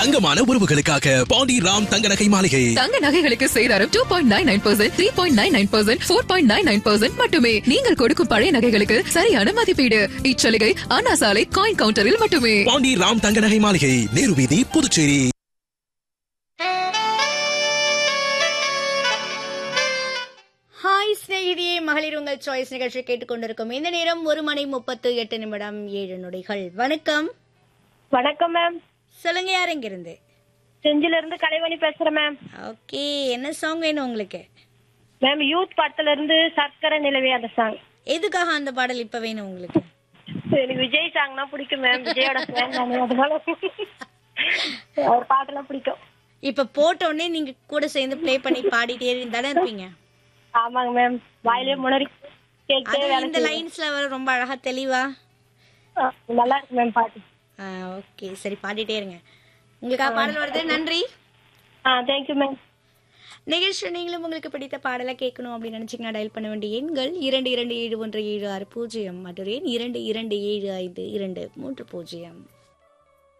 தங்கமான உறவுகளுக்காக பாண்டி ராம் தங்க நகை மாளிகை தங்க நகைகளுக்கு சேதாரம் two point nine nine percent three point nine nine percent four point nine nine percent மட்டுமே நீங்கள் கொடுக்கும் பழைய நகைகளுக்கு சரியான மதிப்பீடு இச்சலுகை அண்ணா சாலை காயின் கவுண்டரில் மட்டுமே பாண்டி ராம் தங்க நகை மாளிகை நேரு வீதி புதுச்சேரி ஹாய் சிநேகிதியே மகளிர் உங்கள் சாய்ஸ் நிகழ்ச்சி கேட்டுக்கொண்டிருக்கும் இந்த நேரம் ஒரு மணி முப்பத்து எட்டு நிமிடம் ஏழு நொடிகள் வணக்கம் வணக்கம் மேம் சொல்லுங்க யார் இங்கிருந்து செஞ்சில இருந்து கலைவாணி பேசுறேன் மேம் ஓகே என்ன சாங் வேணும் உங்களுக்கு மேம் யூத் படத்துல இருந்து சர்க்கரை நிலவே அந்த சாங் எதுக்காக அந்த பாடல் இப்ப வேணும் உங்களுக்கு எனக்கு விஜய் சாங்னா பிடிக்கும் மேம் விஜயோட ஃபேன் நானு அதனால அவர் பாட்டெல்லாம் பிடிக்கும் இப்ப போட்ட உடனே நீங்க கூட சேர்ந்து ப்ளே பண்ணி பாடிட்டே தானே இருப்பீங்க ஆமாங்க மேம் வாயிலே முனறி கேட்டே அது வேலை இந்த லைன்ஸ்ல வர ரொம்ப அழகா தெளிவா செய்வேன். ஆ, நல்லா இருக்கு மேம் பாட்டு ஓகே சரி பாடிட்டே இருங்க உங்களுக்காக பாடல் வருது நன்றி ஆ தேங்க்யூ மேம் நிகழ்ச்சி நீங்களும் உங்களுக்கு பிடித்த பாடலை கேட்கணும் அப்படின்னு நினைச்சீங்கன்னா டயல் பண்ண வேண்டிய எண்கள் இரண்டு இரண்டு ஏழு ஒன்று ஏழு ஆறு பூஜ்ஜியம் மற்றும் எண் இரண்டு இரண்டு ஏழு ஐந்து இரண்டு மூன்று பூஜ்ஜியம்